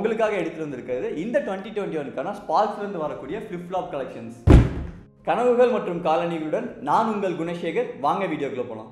உங்களுக்காக எடுத்துட்டு வந்திருக்கிறது இந்த டுவெண்ட்டி டுவெண்ட்டி ஒனுக்கான ஸ்பார்க்ஸ்லேருந்து வரக்கூடிய ஃப்ளிப் ஃப்ளாப் கலெக்ஷன்ஸ் கனவுகள் மற்றும் காலணிகளுடன் நான் உங்கள் குணசேகர் வாங்க வீடியோக்குள்ள போகலாம்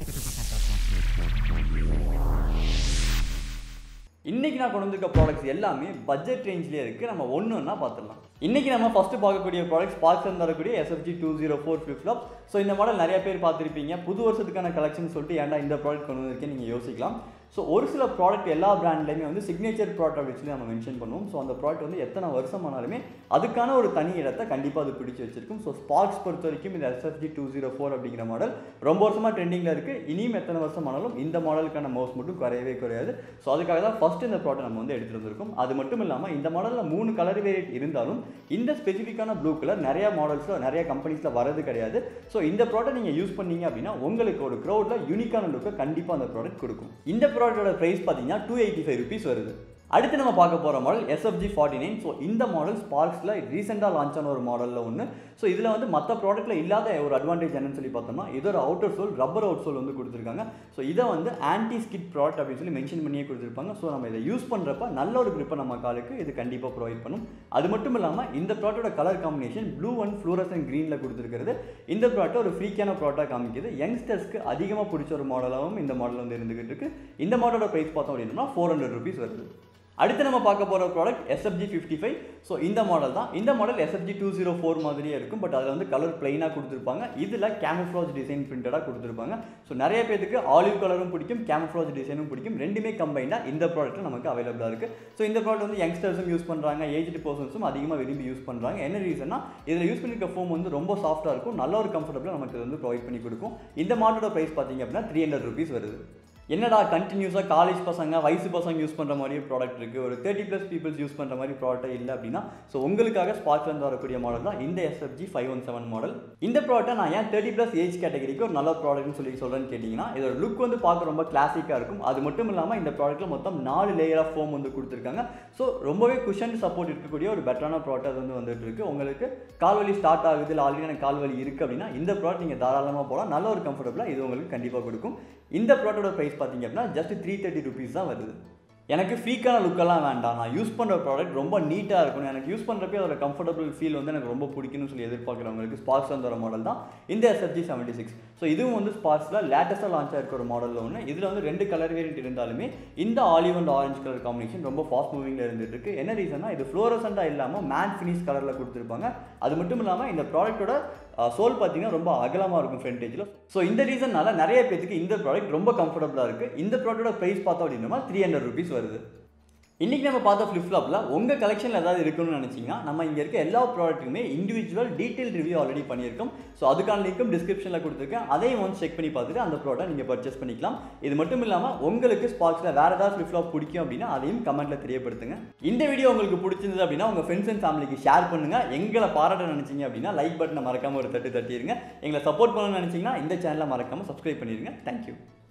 இன்னைக்கு நான் கொண்டு வந்திருக்க ப்ராடக்ட்ஸ் எல்லாமே பட்ஜெட் ரேஞ்ச்லேயே இருக்குது நம்ம ஒன்று ஒன்றா பார்த்துடலாம் இன்னைக்கு நம்ம ஃபஸ்ட்டு பார்க்கக்கூடிய ப்ராடக்ட்ஸ் ஸ்பார்க்ஸ் வரக்கூடிய SFG two zero four flip flop so இந்த மாடல் நிறைய பேர் பார்த்துருப்பீங்க புது வருஷத்துக்கான கலெக்ஷன் சொல்லிட்டு ஏன்டா இந்த ப்ராடக்ட் கொண்டு வந்திருக்கேன் நீங்கள் யோசிக்கலாம் ஸோ ஒரு சில ப்ராடக்ட் எல்லா பிராண்ட்லையுமே வந்து சிக்னேச்சர் ப்ராடக்ட் அப்படின்னு சொல்லி நம்ம மென்ஷன் பண்ணுவோம் ஸோ அந்த ப்ராடக்ட் வந்து எத்தனை வருஷம் ஆனாலுமே அதுக்கான ஒரு தனி இடத்தை கண்டிப்பாக அது பிடிச்சி வச்சிருக்கும் ஸோ ஸ்பார்க்ஸ் பொறுத்த வரைக்கும் இந்த எஸ்எஃப்ஜி டூ ஜீரோ ஃபோர் அப்படிங்கிற மாடல் ரொம்ப வருஷமாக ட்ரெண்டிங்கில் இருக்குது இனியும் எத்தனை வருஷம் ஆனாலும் இந்த மாடலுக்கான மவுஸ் மட்டும் குறையவே குறையாது ஸோ அதுக்காக தான் ஃபஸ்ட் இந்த ப்ராடக்ட் நம்ம வந்து எடுத்துகிட்டு வந்திருக்கோம் அது மட்டும் இல்லாமல் இந்த மாடலில் மூணு கலர் வேரியட் இருந்தாலும் இந்த ஸ்பெசிஃபிக்கான ப்ளூ கலர் நிறைய மாடல்ஸில் நிறைய கம்பெனிஸில் வரது கிடையாது ஸோ இந்த ப்ராடக்ட் நீங்கள் யூஸ் பண்ணீங்க அப்படின்னா உங்களுக்கு ஒரு க்ரௌடில் யூனிக்கான லுக்கை கண்டிப்பாக அந்த ப்ராடக்ட் கொடுக்கும் இந்த ப்ராடக்ட்டோட ப்ரைஸ் பார்த்தீங்கன்னா டூ எயிட்டி ஃபைவ் ருபீஸ் வருது அடுத்து நம்ம பார்க்க போகிற model SFG forty nine so இந்த மாடல் ஸ்பார்க்ஸில் ரீசெண்டாக லான்ச் ஆன ஒரு மாடலில் ஒன்று ஸோ இதில் வந்து மற்ற ப்ராடக்ட்டில் இல்லாத ஒரு அட்வான்டேஜ் என்னன்னு சொல்லி பார்த்தோம்னா இதோட outer sole rubber out sole வந்து கொடுத்துருக்காங்க ஸோ இதை வந்து ஆன்டி ஸ்கிட் ப்ராடக்ட் அப்படின்னு சொல்லி மென்ஷன் பண்ணியே கொடுத்துருப்பாங்க ஸோ நம்ம இதை யூஸ் பண்ணுறப்ப நல்ல ஒரு grip-அ நம்ம காலுக்கு இது கண்டிப்பாக ப்ரொவைட் பண்ணும் அது மட்டும் இல்லாமல் இந்த ப்ராடக்ட்டோட colour combination blue and fluorescent க்ரீனில் கொடுத்துருக்கிறது இந்த ப்ராடக்ட் ஒரு ஃப்ரீக்கான ப்ராடக்டாக காமிக்குது யங்ஸ்டர்ஸ்க்கு அதிகமாக பிடிச்ச ஒரு மாடலாகவும் இந்த மாடல் வந்து இருந்துகிட்டு இருக்கு இந்த மாடலோட ப்ரைஸ் பார்த்தோம் அப்படின்னா ஃபோர் ஹண்ட்ரட் ருபீஸ் வருது அடுத்து நம்ம பார்க்க போகிற product SFG fifty five so இந்த மாடல் தான் இந்த model SFG two zero four மாதிரியே இருக்கும் பட் அதில் வந்து கலர் பிளைனாக கொடுத்துருப்பாங்க இதில் கேமஃப்ளாஜ் டிசைன் பிரிண்டடாக கொடுத்துருப்பாங்க ஸோ நிறைய பேருக்கு ஆலிவ் கலரும் பிடிக்கும் கேமஃப்ளாஜ் டிசைனும் பிடிக்கும் ரெண்டுமே கம்பைண்டாக இந்த ப்ராடக்ட்டில் நமக்கு அவைலபிளாக இருக்குது ஸோ இந்த ப்ராடக்ட் வந்து யங்ஸ்டர்ஸும் யூஸ் பண்ணுறாங்க ஏஜ்டு பர்சன்ஸும் அதிகமாக விரும்பி யூஸ் பண்ணுறாங்க என்ன ரீசன்னா இதில் யூஸ் பண்ணிருக்க ஃபோம் வந்து ரொம்ப சாஃப்ட்டாக இருக்கும் நல்ல ஒரு கம்ஃபர்டபுளாக நமக்கு இது வந்து ப்ரொவைட் பண்ணி கொடுக்கும் இந்த மாடலோட ப்ரைஸ் பார்த்தீங்க அப்படின்னா த்ரீ ஹண்ட்ரட் ருபீஸ் வருது என்னடா கண்டினியூஸாக காலேஜ் பசங்க வயசு பசங்க யூஸ் பண்ணுற மாதிரி ப்ராடக்ட் இருக்குது ஒரு தேர்ட்டி ப்ளஸ் பீப்புள்ஸ் யூஸ் பண்ணுற மாதிரி ப்ராடக்ட் இல்லை அப்படின்னா ஸோ உங்களுக்காக ஸ்பாட்லேருந்து வரக்கூடிய மாடல் தான் இந்த SFG five one seven model இந்த ப்ராடக்ட்டை நான் ஏன் தேர்ட்டி ப்ளஸ் ஏஜ் கேட்டகரிக்கு ஒரு நல்ல ப்ராடக்ட்னு சொல்லி சொல்கிறேன்னு கேட்டிங்கன்னா இதோட லுக் வந்து பார்க்க ரொம்ப கிளாசிக்காக இருக்கும் அது மட்டும் இல்லாமல் இந்த ப்ராடக்ட்டில் மொத்தம் நாலு லேயர் ஆஃப் ஃபோம் வந்து கொடுத்துருக்காங்க ஸோ ரொம்பவே குஷன் சப்போர்ட் இருக்கக்கூடிய ஒரு பெட்டரான ப்ராடக்ட் அது வந்து வந்துட்டு இருக்கு உங்களுக்கு கால்வலி ஸ்டார்ட் ஆகுது இல்லை ஆல்ரெடி எனக்கு கால்வலி இருக்குது அப்படின்னா இந்த ப்ராடக்ட் நீங்கள் தாராளமாக போகலாம் நல்ல ஒரு கம்ஃபர்டபுளாக இது உங்களுக்கு கண்டிப்பாக கொடுக்கும் இந்த ப்ராடக்டோட ப்ரைஸ் பார்த்தீங்க அப்படின்னா ஜஸ்ட் த்ரீ தேர்ட்டி ருபீஸ் தான் வருது எனக்கு ஃப்ரீக்கான லுக்கெல்லாம் வேண்டாம் நான் யூஸ் பண்ணுற ப்ராடக்ட் ரொம்ப நீட்டாக இருக்கணும் எனக்கு யூஸ் பண்ணுறப்பே அதோட கம்ஃபர்டபுள் ஃபீல் வந்து எனக்கு ரொம்ப பிடிக்கும்னு சொல்லி எதிர்பார்க்குறவங்களுக்கு ஸ்பார்க்ஸ் வந்து வர மாடல் தான் இந்த எஸ்எஃப்ஜி செவன்ட்டி சிக்ஸ் ஸோ இதுவும் வந்து ஸ்பார்க்ஸில் லேட்டஸ்ட்டாக லான்ச் ஆயிருக்க ஒரு மாடலில் ஒன்று இதில் வந்து ரெண்டு கலர் வேரியன்ட் இருந்தாலுமே இந்த olive and orange colour combination ரொம்ப ஃபாஸ்ட் மூவிங்கில் இருந்துட்டு இருக்கு என்ன ரீசன்னா இது ஃப்ளோரசண்டாக இல்லாமல் மேட் ஃபினிஷ் கலரில் கொடுத்துருப்பாங்க அது மட்டும் இல்லாமல் இந்த ப்ராடக்ட்டோட சோல் பார்த்தீங்கன்னா ரொம்ப அகலமாக இருக்கும் ஃப்ரண்டேஜில் ஸோ இந்த ரீசன்னால நிறைய பேத்துக்கு இந்த ப்ராடக்ட் ரொம்ப கம்ஃபர்டபுளாக இருக்குது இந்த ப்ராடக்ட்டோட ப்ரைஸ் பார்த்தோம் அப்படின்னா த்ரீ ஹண்ட்ரட் ருபீஸ் வருது இன்றைக்கி நம்ம பார்த்த ஃப்ளிப் ஃப்ளாப்பில் உங்கள் கலெக்ஷனில் ஏதாவது இருக்குன்னு நினச்சிங்கன்னா நம்ம இங்கே இருக்க எல்லா ப்ராடக்ட்டுமே இண்டிவிஜுவல் டீட்டெயில் ரிவ்யூ ஆல்ரெடி பண்ணியிருக்கோம் ஸோ அதுக்கான லிங்க்கும் டிஸ்கிரிப்ஷனில் கொடுத்துருக்கேன் அதையும் வந்து செக் பண்ணி பார்த்துட்டு அந்த ப்ராடக்ட் நீங்கள் பர்ச்சேஸ் பண்ணிக்கலாம் இது மட்டும் இல்லாமல் உங்களுக்கு ஸ்பார்க்ஸில் வேறு ஏதாவது ஃப்ளிப் ஃப்ளாப் பிடிக்கும் அப்படின்னா அதையும் கமெண்ட்டில் தெரியப்படுத்துங்க இந்த வீடியோ உங்களுக்கு பிடிச்சிருந்தது அப்படின்னா உங்கள் ஃப்ரெண்ட்ஸ் அண்ட் ஃபேமிலிக்கு ஷேர் பண்ணுங்கள் எங்களை பாராட்ட நினச்சிங்க அப்படின்னா லைக் பட்டனை மறக்காமல் ஒரு தட்டு தட்டிடுங்க எங்களை சப்போர்ட் பண்ணணும்னு நினச்சிங்கன்னா இந்த சேனலை மறக்காமல் சப்ஸ்கிரைப் பண்ணிடுங்க தேங்க்யூ